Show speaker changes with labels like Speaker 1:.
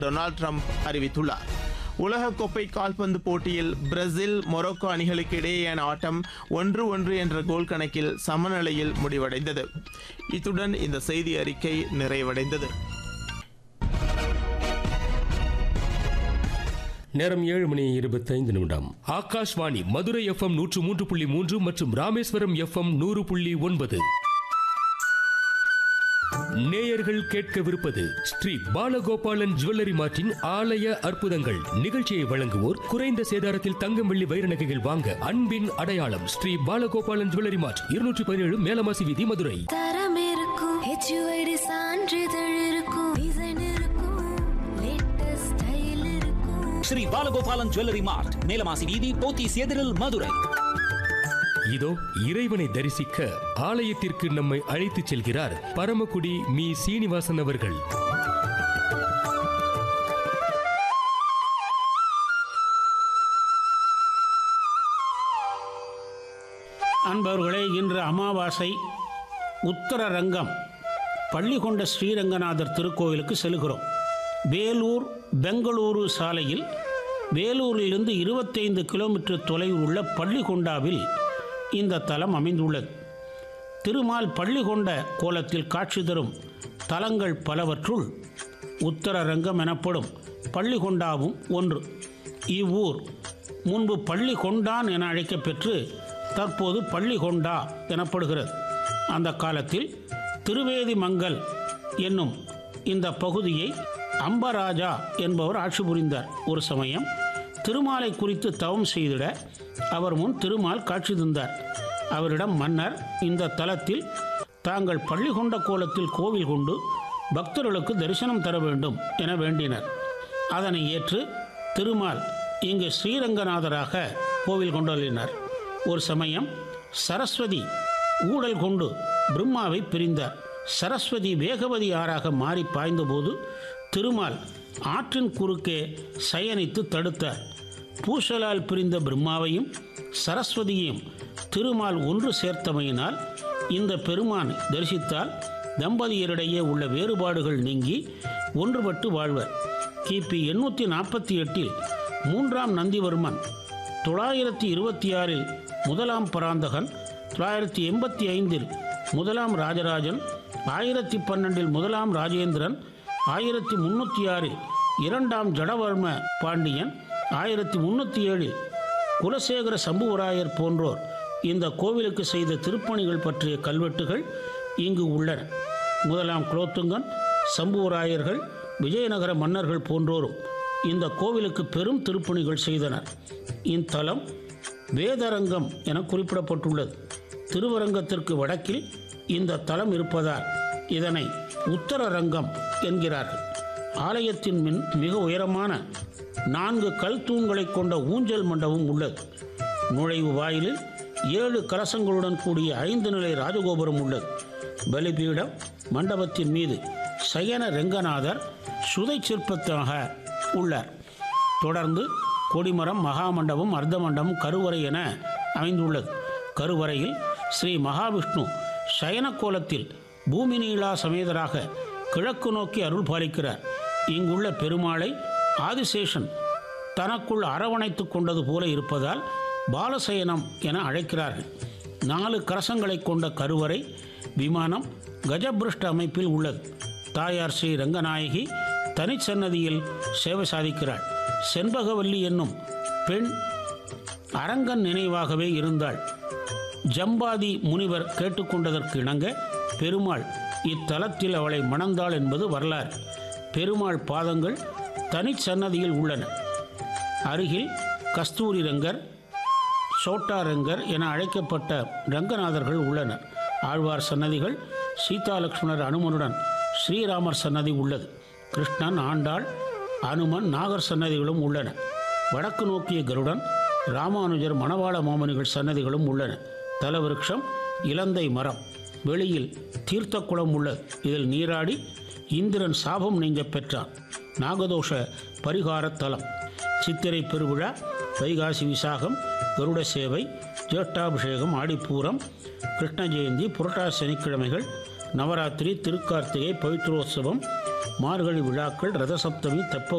Speaker 1: Donald Trump அறிவித்துள்ளார் உலகக்கோப்பை கால்பந்து போட்டியில் பிரேசில் மொரோக்கோ அணிகளுக்கு இடையேயான ஆட்டம் ஒன்று ஒன்று என்ற கோல் கணக்கில் சமநிலையில் முடிவடைந்தது இத்துடன் இந்த செய்தி அறிக்கை நிறைவடைந்தது
Speaker 2: நேரம் ஏழு மணி இருபத்தைந்து நிமிடம் ஆகாஷ்வாணி மதுரை எஃப்எம் நூற்று மூன்று புள்ளி மூன்று மற்றும் ராமேஸ்வரம் எஃப்எம் நூறு புள்ளி ஒன்பது நேயர்கள் கேட்கவிருப்பது ஸ்ரீ பாலகோபாலன் ஜுவல்லரி மார்ட்டின் ஆலய அற்புதங்கள் நிகழ்ச்சியை வழங்குவோர் குறைந்த சேதாரத்தில் தங்கம் வெள்ளி வைர நகைகள் வாங்க அன்பின் அடையாளம் ஸ்ரீ பாலகோபாலன் ஜுவல்லரி மார்ட் இருநூற்றி பதினேழு மேலமாசி வீதி மதுரை
Speaker 3: தரம் இருக்கும் ஹெச்யூஐடி சான்றிதழ் இருக்கும் டிசைன் இருக்கும் லேட்டஸ்ட் ஸ்டைல் இருக்கும்
Speaker 4: ஸ்ரீ பாலகோபாலன் ஜுவல்லரி மார்ட் மேலமாசி வீதி போத்தீஸ் எதிரில் மதுரை
Speaker 2: இதோ இறைவனை தரிசிக்க ஆலயத்திற்கு நம்மை அழைத்துச் செல்கிறார் பரமக்குடி மீ சீனிவாசன் அவர்கள்
Speaker 5: அன்பவர்களே இன்று அமாவாசை உத்தர ரங்கம் பள்ளிகொண்ட ஸ்ரீரங்கநாதர் திருக்கோயிலுக்கு செல்கிறோம் வேலூர் பெங்களூரு சாலையில் வேலூரிலிருந்து இருபத்தைந்து கிலோமீட்டர் தொலைவில் உள்ள பள்ளிகொண்டாவில் இந்த தலம் அமைந்துள்ளது திருமால் பள்ளிகொண்ட கோலத்தில் காட்சி தரும் தலங்கள் பலவற்றுள் உத்தர ரங்கம் எனப்படும் பள்ளிகொண்டாவும் ஒன்று இவ்வூர் முன்பு பள்ளி கொண்டான் என அழைக்கப்பெற்று தற்போது பள்ளி கொண்டா எனப்படுகிறது அந்த காலத்தில் திருவேதிமங்கல் என்னும் இந்த பகுதியை அம்பராஜா என்பவர் ஆட்சி புரிந்தார் ஒரு சமயம் திருமாலை குறித்து தவம் செய்திட அவர் முன் திருமால் காட்சி தந்தார் அவரிடம் மன்னர் இந்த தலத்தில் தாங்கள் பள்ளி கொண்ட கோலத்தில் கோவில் கொண்டு பக்தர்களுக்கு தரிசனம் தர வேண்டும் என வேண்டினர் அதனை ஏற்று திருமால் இங்கு ஸ்ரீரங்கநாதராக கோவில் கொண்டுள்ளினார் ஒரு சமயம் சரஸ்வதி ஊடல் கொண்டு பிரம்மாவை பிரிந்தார் சரஸ்வதி வேகவதி ஆறாக மாறி பாய்ந்தபோது திருமால் ஆற்றின் குறுக்கே சயனித்து தடுத்தார் பூசலால் பிரிந்த பிரம்மாவையும் சரஸ்வதியையும் திருமால் ஒன்று சேர்த்தமையினால் இந்த பெருமான் தரிசித்தால் தம்பதியரிடையே உள்ள வேறுபாடுகள் நீங்கி ஒன்றுபட்டு வாழ்வர் கிபி எண்ணூற்றி நாற்பத்தி எட்டில் மூன்றாம் நந்திவர்மன் தொள்ளாயிரத்தி இருபத்தி ஆறில் முதலாம் பராந்தகன் தொள்ளாயிரத்தி எண்பத்தி ஐந்தில் முதலாம் ராஜராஜன் ஆயிரத்தி பன்னெண்டில் முதலாம் ராஜேந்திரன் ஆயிரத்தி முன்னூற்றி ஆறில் இரண்டாம் ஜடவர்ம பாண்டியன் ஆயிரத்தி முன்னூற்றி ஏழில் குலசேகர சம்புவராயர் போன்றோர் இந்த கோவிலுக்கு செய்த திருப்பணிகள் பற்றிய கல்வெட்டுகள் இங்கு உள்ளன முதலாம் குலோத்துங்கன் சம்புவராயர்கள் விஜயநகர மன்னர்கள் போன்றோரும் இந்த கோவிலுக்கு பெரும் திருப்பணிகள் செய்தனர் இத்தலம் வேதரங்கம் என குறிப்பிடப்பட்டுள்ளது திருவரங்கத்திற்கு வடக்கில் இந்த தலம் இருப்பதால் இதனை உத்தரரங்கம் என்கிறார்கள் ஆலயத்தின் மின் மிக உயரமான நான்கு கல் தூண்களை கொண்ட ஊஞ்சல் மண்டபம் உள்ளது நுழைவு வாயிலில் ஏழு கலசங்களுடன் கூடிய ஐந்து நிலை ராஜகோபுரம் உள்ளது பலிபீடம் மண்டபத்தின் மீது சயன ரெங்கநாதர் சுதை சிற்பத்தாக உள்ளார் தொடர்ந்து கொடிமரம் மகாமண்டபம் அர்த்த மண்டபம் கருவறை என அமைந்துள்ளது கருவறையில் ஸ்ரீ மகாவிஷ்ணு சயன கோலத்தில் பூமி நீளா சமேதராக கிழக்கு நோக்கி அருள் பாலிக்கிறார் இங்குள்ள பெருமாளை ஆதிசேஷன் தனக்குள் அரவணைத்துக் கொண்டது போல இருப்பதால் பாலசயனம் என அழைக்கிறார்கள் நாலு கரசங்களை கொண்ட கருவறை விமானம் கஜபிருஷ்ட அமைப்பில் உள்ளது தாயார் ஸ்ரீ ரங்கநாயகி தனிச்சன்னதியில் சேவை சாதிக்கிறாள் செண்பகவல்லி என்னும் பெண் அரங்கன் நினைவாகவே இருந்தாள் ஜம்பாதி முனிவர் கேட்டுக்கொண்டதற்கு இணங்க பெருமாள் இத்தலத்தில் அவளை மணந்தாள் என்பது வரலாறு பெருமாள் பாதங்கள் தனிச்சன்னதியில் உள்ளன அருகில் கஸ்தூரி ரங்கர் சோட்டா ரங்கர் என அழைக்கப்பட்ட ரங்கநாதர்கள் உள்ளனர் ஆழ்வார் சன்னதிகள் சீதா லக்ஷ்மணர் அனுமனுடன் ஸ்ரீராமர் சன்னதி உள்ளது கிருஷ்ணன் ஆண்டாள் அனுமன் நாகர் சன்னதிகளும் உள்ளன வடக்கு நோக்கிய கருடன் ராமானுஜர் மணவாள மாமனிகள் சன்னதிகளும் உள்ளன தலவிருட்சம் இலந்தை மரம் வெளியில் தீர்த்த குளம் உள்ளது இதில் நீராடி இந்திரன் சாபம் நீங்க பெற்றான் நாகதோஷ பரிகார தலம் சித்திரை பெருவிழா வைகாசி விசாகம் கருட சேவை ஜேஷ்டாபிஷேகம் ஆடிப்பூரம் கிருஷ்ண ஜெயந்தி புரட்டாசி சனிக்கிழமைகள் நவராத்திரி திருக்கார்த்திகை பவித்ரோத்சவம் மார்கழி விழாக்கள் ரதசப்தமி தெப்ப